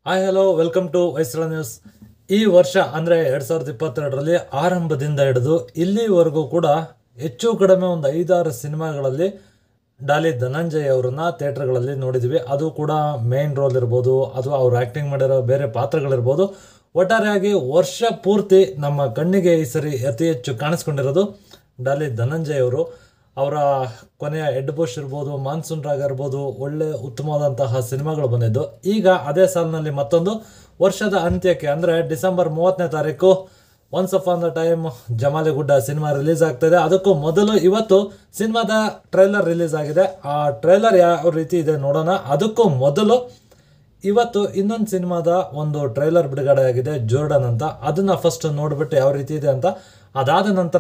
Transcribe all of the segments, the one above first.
hi hello welcome to ವೈಸ್ರ news ಈ ವರ್ಷ ಅಂದರೆ ಎರಡು ಸಾವಿರದ ಇಪ್ಪತ್ತೆರಡರಲ್ಲಿ ಆರಂಭದಿಂದ ಹಿಡಿದು ಇಲ್ಲಿವರೆಗೂ ಕೂಡ ಹೆಚ್ಚು ಕಡಿಮೆ ಒಂದು ಐದಾರು ಸಿನಿಮಾಗಳಲ್ಲಿ ಡಾಲಿ ಧನಂಜಯ್ ಅವರನ್ನ ಥಿಯೇಟರ್ಗಳಲ್ಲಿ ನೋಡಿದ್ವಿ ಅದು ಕೂಡ ಮೇನ್ ರೋಲ್ ಇರ್ಬೋದು ಅಥವಾ ಅವ್ರು ಆ್ಯಕ್ಟಿಂಗ್ ಮಾಡಿರೋ ಬೇರೆ ಪಾತ್ರಗಳಿರ್ಬೋದು ಒಟ್ಟಾರೆಯಾಗಿ ವರ್ಷ ಪೂರ್ತಿ ನಮ್ಮ ಕಣ್ಣಿಗೆ ಈ ಸರಿ ಅತಿ ಹೆಚ್ಚು ಕಾಣಿಸ್ಕೊಂಡಿರೋದು ಡಾಲಿ ಧನಂಜಯ್ ಅವರು ಅವರ ಕೊನೆಯ ಎಡ್ ಬುಷ್ ಇರ್ಬೋದು ಮಾನ್ಸೂನ್ ರಾಗ ಇರ್ಬೋದು ಒಳ್ಳೆ ಉತ್ತಮವಾದಂತಹ ಸಿನಿಮಾಗಳು ಬಂದಿದ್ದು ಈಗ ಅದೇ ಸಾಲಿನಲ್ಲಿ ಮತ್ತೊಂದು ವರ್ಷದ ಅಂತ್ಯಕ್ಕೆ ಅಂದರೆ ಡಿಸೆಂಬರ್ ಮೂವತ್ತನೇ ತಾರೀಕು once upon the time Jamali Gudda cinema release ಆಗ್ತಾಯಿದೆ ಅದಕ್ಕೂ ಮೊದಲು ಇವತ್ತು ಸಿನಿಮಾದ ಟ್ರೈಲರ್ ರಿಲೀಸ್ ಆಗಿದೆ ಆ ಟ್ರೈಲರ್ ಯಾವ ರೀತಿ ಇದೆ ನೋಡೋಣ ಅದಕ್ಕೂ ಮೊದಲು ಇವತ್ತು ಇನ್ನೊಂದು ಸಿನಿಮಾದ ಒಂದು ಟ್ರೈಲರ್ ಬಿಡುಗಡೆ ಆಗಿದೆ ಜೋರ್ಡನ್ ಅಂತ ಅದನ್ನ ಫಸ್ಟ್ ನೋಡ್ಬಿಟ್ಟು ಯಾವ ರೀತಿ ಇದೆ ಅಂತ ಅದಾದ ನಂತರ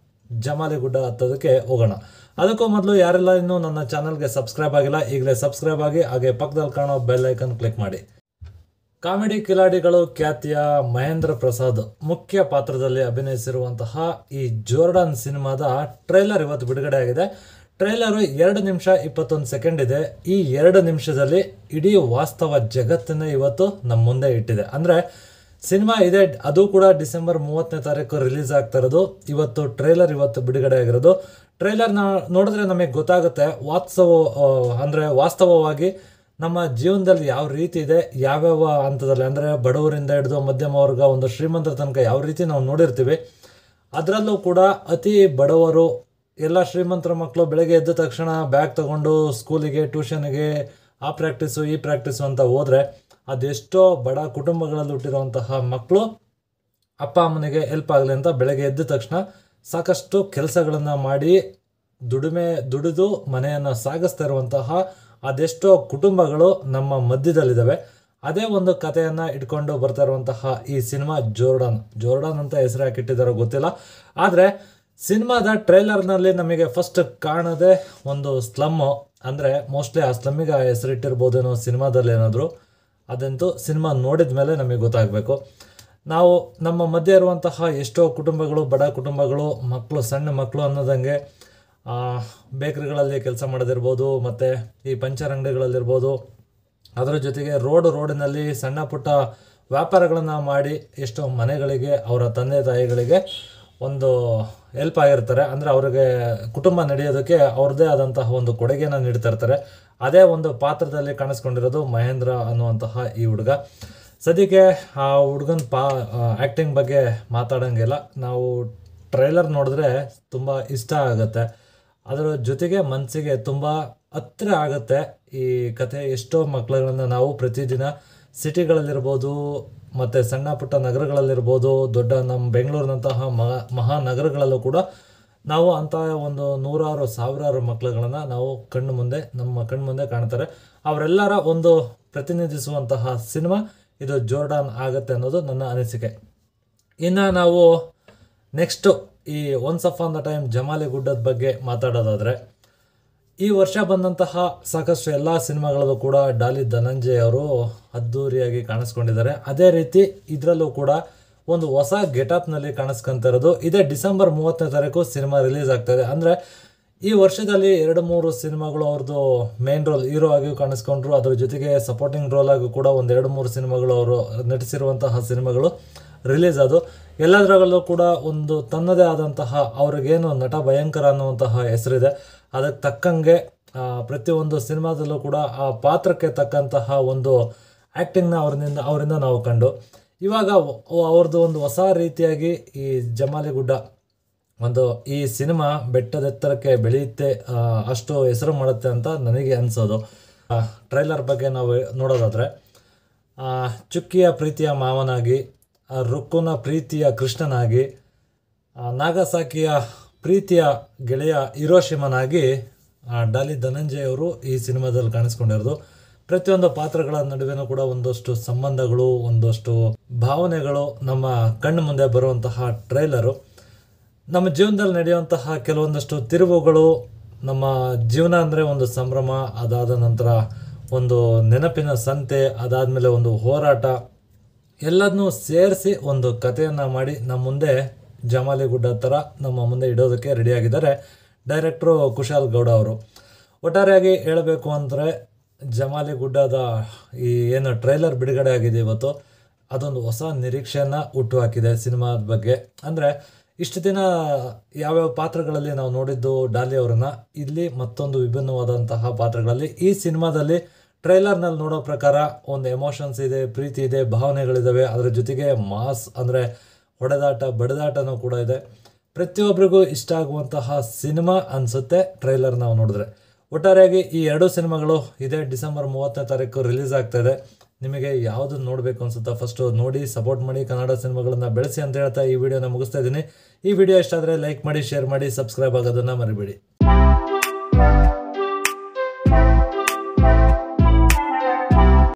ಜಮಾಲಿ ಗುಡ್ಡ ಹತ್ತೋದಕ್ಕೆ ಹೋಗೋಣ ಅದಕ್ಕೂ ಮೊದಲು ಯಾರೆಲ್ಲ ಇನ್ನೂ ನನ್ನ ಚಾನಲ್ಗೆ ಸಬ್ಸ್ಕ್ರೈಬ್ ಆಗಿಲ್ಲ ಈಗಲೇ ಸಬ್ಸ್ಕ್ರೈಬ್ ಆಗಿ ಹಾಗೆ ಪಕ್ಕದಲ್ಲಿ ಕಾಣೋ ಬೆಲ್ ಐಕನ್ ಕ್ಲಿಕ್ ಮಾಡಿ ಕಾಮಿಡಿ ಕಿಲಾಡಿಗಳು ಖ್ಯಾತಿಯ ಮಹೇಂದ್ರ ಪ್ರಸಾದ್ ಮುಖ್ಯ ಪಾತ್ರದಲ್ಲಿ ಅಭಿನಯಿಸಿರುವಂತಹ ಈ ಜೋರ್ಡನ್ ಸಿನಿಮಾದ ಟ್ರೈಲರ್ ಇವತ್ತು ಬಿಡುಗಡೆ ಆಗಿದೆ ಟ್ರೈಲರು ಎರಡು ನಿಮಿಷ ಇಪ್ಪತ್ತೊಂದು ಸೆಕೆಂಡ್ ಇದೆ ಈ ಎರಡು ನಿಮಿಷದಲ್ಲಿ ಇಡೀ ವಾಸ್ತವ ಜಗತ್ತನ್ನೇ ಇವತ್ತು ನಮ್ಮ ಮುಂದೆ ಇಟ್ಟಿದೆ ಅಂದರೆ ಸಿನಿಮಾ ಇದೆ ಅದು ಕೂಡ ಡಿಸೆಂಬರ್ ಮೂವತ್ತನೇ ತಾರೀಕು ರಿಲೀಸ್ ಆಗ್ತಾ ಇರೋದು ಇವತ್ತು ಟ್ರೈಲರ್ ಇವತ್ತು ಬಿಡುಗಡೆ ಆಗಿರೋದು ಟ್ರೈಲರ್ನ ನೋಡಿದ್ರೆ ನಮಗೆ ಗೊತ್ತಾಗುತ್ತೆ ವಾಸ್ತವ ಆ, ಅಂದ್ರೆ ವಾಸ್ತವವಾಗಿ ನಮ್ಮ ಜೀವನದಲ್ಲಿ ಯಾವ ರೀತಿ ಇದೆ ಯಾವ್ಯಾವ ಹಂತದಲ್ಲಿ ಅಂದರೆ ಬಡವರಿಂದ ಹಿಡಿದು ಮಧ್ಯಮ ವರ್ಗ ಒಂದು ಶ್ರೀಮಂತರ ತನಕ ಯಾವ ರೀತಿ ನಾವು ನೋಡಿರ್ತೀವಿ ಅದರಲ್ಲೂ ಕೂಡ ಅತಿ ಬಡವರು ಎಲ್ಲ ಶ್ರೀಮಂತರ ಮಕ್ಕಳು ಬೆಳಗ್ಗೆ ಎದ್ದ ತಕ್ಷಣ ಬ್ಯಾಗ್ ತಗೊಂಡು ಸ್ಕೂಲಿಗೆ ಟ್ಯೂಷನ್ಗೆ ಆ ಪ್ರಾಕ್ಟೀಸು ಈ ಪ್ರಾಕ್ಟೀಸು ಅಂತ ಹೋದರೆ ಅದೆಷ್ಟೋ ಬಡ ಕುಟುಂಬಗಳಲ್ಲಿ ಹುಟ್ಟಿರುವಂತಹ ಮಕ್ಕಳು ಅಪ್ಪ ಅಮ್ಮನಿಗೆ ಹೆಲ್ಪ್ ಆಗಲಿ ಅಂತ ಬೆಳಗ್ಗೆ ಎದ್ದ ತಕ್ಷಣ ಸಾಕಷ್ಟು ಕೆಲಸಗಳನ್ನು ಮಾಡಿ ದುಡಿಮೆ ದುಡಿದು ಮನೆಯನ್ನು ಸಾಗಿಸ್ತಾ ಇರುವಂತಹ ಅದೆಷ್ಟೋ ಕುಟುಂಬಗಳು ನಮ್ಮ ಮಧ್ಯದಲ್ಲಿದ್ದಾವೆ ಅದೇ ಒಂದು ಕಥೆಯನ್ನು ಇಟ್ಕೊಂಡು ಬರ್ತಾ ಇರುವಂತಹ ಈ ಸಿನಿಮಾ ಜೋರ್ಡನ್ ಜೋರ್ಡನ್ ಅಂತ ಹೆಸರು ಹಾಕಿಟ್ಟಿದ್ದಾರೋ ಗೊತ್ತಿಲ್ಲ ಆದರೆ ಸಿನಿಮಾದ ಟ್ರೈಲರ್ನಲ್ಲಿ ನಮಗೆ ಫಸ್ಟ್ ಕಾಣದೆ ಒಂದು ಸ್ಲಮ್ಮು ಅಂದರೆ ಮೋಸ್ಟ್ಲಿ ಆ ಸ್ಲಮ್ಮಿಗೆ ಆ ಹೆಸರಿಟ್ಟಿರ್ಬೋದೇನೋ ಸಿನಿಮಾದಲ್ಲಿ ಏನಾದರೂ ಅದಂತೂ ಸಿನಿಮಾ ನೋಡಿದ ಮೇಲೆ ನಮಗೆ ಗೊತ್ತಾಗಬೇಕು ನಾವು ನಮ್ಮ ಮಧ್ಯೆ ಇರುವಂತಹ ಎಷ್ಟೋ ಕುಟುಂಬಗಳು ಬಡ ಕುಟುಂಬಗಳು ಮಕ್ಕಳು ಸಣ್ಣ ಮಕ್ಕಳು ಅನ್ನೋದಂಗೆ ಆ, ಬೇಕ್ರಿಗಳಲ್ಲಿ ಕೆಲಸ ಮಾಡೋದಿರ್ಬೋದು ಮತ್ತು ಈ ಪಂಚರ್ ಅಂಗಡಿಗಳಲ್ಲಿರ್ಬೋದು ಅದರ ಜೊತೆಗೆ ರೋಡ್ ರೋಡಿನಲ್ಲಿ ಸಣ್ಣ ಪುಟ್ಟ ವ್ಯಾಪಾರಗಳನ್ನು ಮಾಡಿ ಎಷ್ಟೋ ಮನೆಗಳಿಗೆ ಅವರ ತಂದೆ ತಾಯಿಗಳಿಗೆ ಒಂದು ಹೆಲ್ಪ್ ಆಗಿರ್ತಾರೆ ಅಂದರೆ ಅವ್ರಿಗೆ ಕುಟುಂಬ ನಡೆಯೋದಕ್ಕೆ ಅವ್ರದ್ದೇ ಆದಂತಹ ಒಂದು ಕೊಡುಗೆನ ನೀಡ್ತಾ ಇರ್ತಾರೆ ಅದೇ ಒಂದು ಪಾತ್ರದಲ್ಲಿ ಕಾಣಿಸ್ಕೊಂಡಿರೋದು ಮಹೇಂದ್ರ ಅನ್ನುವಂತಹ ಈ ಹುಡುಗ ಸದ್ಯಕ್ಕೆ ಆ ಹುಡುಗನ ಪಾ ಆ್ಯಕ್ಟಿಂಗ್ ಬಗ್ಗೆ ಮಾತಾಡೋಂಗಿಲ್ಲ ನಾವು ಟ್ರೈಲರ್ ನೋಡಿದ್ರೆ ತುಂಬ ಇಷ್ಟ ಆಗುತ್ತೆ ಅದರ ಜೊತೆಗೆ ಮನಸ್ಸಿಗೆ ತುಂಬ ಹತ್ತಿರ ಆಗುತ್ತೆ ಈ ಕಥೆ ಎಷ್ಟೋ ಮಕ್ಕಳುಗಳನ್ನ ನಾವು ಪ್ರತಿದಿನ ಸಿಟಿಗಳಲ್ಲಿರ್ಬೋದು ಮತ್ತು ಸಣ್ಣ ಪುಟ್ಟ ನಗರಗಳಲ್ಲಿರ್ಬೋದು ದೊಡ್ಡ ನಮ್ಮ ಬೆಂಗಳೂರಿನಂತಹ ಮಹಾ ಮಹಾನಗರಗಳಲ್ಲೂ ಕೂಡ ನಾವು ಅಂತಹ ಒಂದು ನೂರಾರು ಸಾವಿರಾರು ಮಕ್ಕಳುಗಳನ್ನು ನಾವು ಕಣ್ಣು ಮುಂದೆ ನಮ್ಮ ಕಣ್ಣು ಮುಂದೆ ಕಾಣ್ತಾರೆ ಅವರೆಲ್ಲರ ಒಂದು ಪ್ರತಿನಿಧಿಸುವಂತಹ ಸಿನಿಮಾ ಇದು ಜೋರ್ಡಾನ್ ಆಗುತ್ತೆ ಅನ್ನೋದು ನನ್ನ ಅನಿಸಿಕೆ ಇನ್ನು ನಾವು ನೆಕ್ಸ್ಟು ಈ once upon the time Jamali ಗುಡ್ಡದ ಬಗ್ಗೆ ಮಾತಾಡೋದಾದರೆ ಈ ವರ್ಷ ಬಂದಂತಹ ಸಾಕಷ್ಟು ಎಲ್ಲ ಸಿನಿಮಾಗಳಲ್ಲೂ ಕೂಡ ಡಾಲಿ ಧನಂಜಯ್ ಅವರು ಅದ್ಧೂರಿಯಾಗಿ ಕಾಣಿಸ್ಕೊಂಡಿದ್ದಾರೆ ಅದೇ ರೀತಿ ಇದರಲ್ಲೂ ಕೂಡ ಒಂದು ಹೊಸ ಗೆಟಪ್ನಲ್ಲಿ ಕಾಣಿಸ್ಕೊಂತ ಇರೋದು ಇದೇ ಡಿಸೆಂಬರ್ ಮೂವತ್ತನೇ ತಾರೀಕು ಸಿನಿಮಾ ರಿಲೀಸ್ ಆಗ್ತಾಯಿದೆ ಅಂದರೆ ಈ ವರ್ಷದಲ್ಲಿ ಎರಡು ಮೂರು ಸಿನಿಮಾಗಳು ಅವ್ರದ್ದು ಮೇನ್ ರೋಲ್ ಹೀರೋ ಆಗಿ ಕಾಣಿಸ್ಕೊಂಡ್ರು ಅದ್ರ ಜೊತೆಗೆ ಸಪೋರ್ಟಿಂಗ್ ರೋಲ್ ಆಗಿ ಕೂಡ ಒಂದು ಎರಡು ಮೂರು ಸಿನಿಮಾಗಳು ಅವರು ನಟಿಸಿರುವಂತಹ ಸಿನಿಮಾಗಳು ರಿಲೀಸ್ ಅದು ಎಲ್ಲದರಲ್ಲೂ ಕೂಡ ಒಂದು ತನ್ನದೇ ಆದಂತಹ ಅವ್ರಿಗೇನು ನಟ ಭಯಂಕರ ಅನ್ನುವಂತಹ ಹೆಸರಿದೆ ಅದಕ್ಕೆ ತಕ್ಕಂಗೆ ಆ, ಪ್ರತಿಯೊಂದು ಸಿನಿಮಾದಲ್ಲೂ ಕೂಡ ಆ ಪಾತ್ರಕ್ಕೆ ತಕ್ಕಂತಹ ಒಂದು ಆ್ಯಕ್ಟಿಂಗ್ನ ಅವ್ರಿಂದ ಅವರಿಂದ ನಾವು ಕಂಡು ಇವಾಗ ಅವ್- ಅವ್ರದ್ದು ಒಂದು ಹೊಸ ರೀತಿಯಾಗಿ ಈ ಜಮಾಲಿ ಗುಡ್ಡ ಒಂದು ಈ ಸಿನಿಮಾ ಬೆಟ್ಟದ ಎತ್ತರಕ್ಕೆ ಬೆಳೆಯುತ್ತೆ ಆ, ಅಷ್ಟು ಹೆಸರು ಮಾಡುತ್ತೆ ಅಂತ ನನಗೆ ಅನಿಸೋದು ಟ್ರೈಲರ್ ಬಗ್ಗೆ ನಾವು ನೋಡೋದಾದರೆ ಆ, ಚುಕ್ಕಿಯ ಪ್ರೀತಿಯ ಮಾವನಾಗಿ ಆ, ರುಕ್ಕುನ ಪ್ರೀತಿಯ ಕೃಷ್ಣನಾಗಿ ಆ, ನಾಗಸಾಕಿಯ ಪ್ರೀತಿಯ ಗೆಳೆಯ ಹಿರೋಶಿಮನಾಗಿ ಆ, ಡಾಲಿ ಧನಂಜಯ್ ಅವರು ಈ ಸಿನಿಮಾದಲ್ಲಿ ಕಾಣಿಸ್ಕೊಂಡಿರೋದು ಪ್ರತಿಯೊಂದು ಪಾತ್ರಗಳ ನಡುವೆನೂ ಕೂಡ ಒಂದಷ್ಟು ಸಂಬಂಧಗಳು ಒಂದಷ್ಟು ಭಾವನೆಗಳು ನಮ್ಮ ಕಣ್ಣು ಮುಂದೆ ಬರುವಂತಹ ಟ್ರೈಲರು ನಮ್ಮ ಜೀವನದಲ್ಲಿ ನಡೆಯುವಂತಹ ಕೆಲವೊಂದಷ್ಟು ತಿರುವುಗಳು ನಮ್ಮ ಜೀವನ ಅಂದರೆ ಒಂದು ಸಂಭ್ರಮ ಅದಾದ ನಂತರ ಒಂದು ನೆನಪಿನ ಸಂತೆ ಅದಾದಮೇಲೆ ಒಂದು ಹೋರಾಟ ಎಲ್ಲದನ್ನೂ ಸೇರಿಸಿ ಒಂದು ಕಥೆಯನ್ನು ಮಾಡಿ ನಮ್ಮ ಮುಂದೆ ಜಮಾಲಿ ಗುಡ್ಡ ಥರ ನಮ್ಮ ಮುಂದೆ ಇಡೋದಕ್ಕೆ ರೆಡಿಯಾಗಿದ್ದಾರೆ ಡೈರೆಕ್ಟ್ರು ಕುಶಾಲ್ ಗೌಡ ಅವರು ಒಟ್ಟಾರೆಯಾಗಿ ಹೇಳಬೇಕು ಅಂದರೆ ಜಮಾಲಿ ಗುಡ್ಡದ ಈ ಏನು ಟ್ರೈಲರ್ ಬಿಡುಗಡೆ ಆಗಿದೆ ಇವತ್ತು ಅದೊಂದು ಹೊಸ ನಿರೀಕ್ಷೆಯನ್ನು ಹುಟ್ಟುಹಾಕಿದೆ ಸಿನಿಮಾದ ಬಗ್ಗೆ ಅಂದರೆ ಇಷ್ಟು ದಿನ ಯಾವ್ಯಾವ ಪಾತ್ರಗಳಲ್ಲಿ ನಾವು ನೋಡಿದ್ದು ಡಾಲಿ ಅವರನ್ನ ಇಲ್ಲಿ ಮತ್ತೊಂದು ವಿಭಿನ್ನವಾದಂತಹ ಪಾತ್ರಗಳಲ್ಲಿ ಈ ಸಿನಿಮಾದಲ್ಲಿ ಟ್ರೈಲರ್ನಲ್ಲಿ ನೋಡೋ ಪ್ರಕಾರ ಒಂದು ಎಮೋಷನ್ಸ್ ಇದೆ ಪ್ರೀತಿ ಇದೆ ಭಾವನೆಗಳಿದ್ದಾವೆ ಅದರ ಜೊತೆಗೆ ಮಾಸ್ ಅಂದರೆ ಹೊಡೆದಾಟ ಬಡಿದಾಟನೂ ಕೂಡ ಇದೆ ಪ್ರತಿಯೊಬ್ಬರಿಗೂ ಇಷ್ಟ ಆಗುವಂತಹ ಸಿನಿಮಾ ಅನಿಸುತ್ತೆ ಟ್ರೈಲರ್ ನಾವು ನೋಡಿದ್ರೆ ಒಟ್ಟಾರೆಯಾಗಿ ಈ ಎರಡು ಸಿನಿಮಾಗಳು ಇದೇ ಡಿಸೆಂಬರ್ ಮೂವತ್ತನೇ ತಾರೀಕು ರಿಲೀಸ್ ಆಗ್ತಾ ಇದೆ ನಿಮಗೆ ಯಾವುದು ನೋಡಬೇಕು ಅನ್ಸುತ್ತಾ ಫಸ್ಟು ನೋಡಿ ಸಪೋರ್ಟ್ ಮಾಡಿ ಕನ್ನಡ ಸಿನಿಮಾಗಳನ್ನು ಬೆಳೆಸಿ ಅಂತ ಹೇಳ್ತಾ ಈ ವಿಡಿಯೋನ ಮುಗಿಸ್ತಾ ಇದ್ದೀನಿ ಈ ವಿಡಿಯೋ ಇಷ್ಟ ಆದರೆ ಲೈಕ್ ಮಾಡಿ ಶೇರ್ ಮಾಡಿ ಸಬ್ಸ್ಕ್ರೈಬ್ ಆಗೋದನ್ನು ಮರಿಬೇಡಿ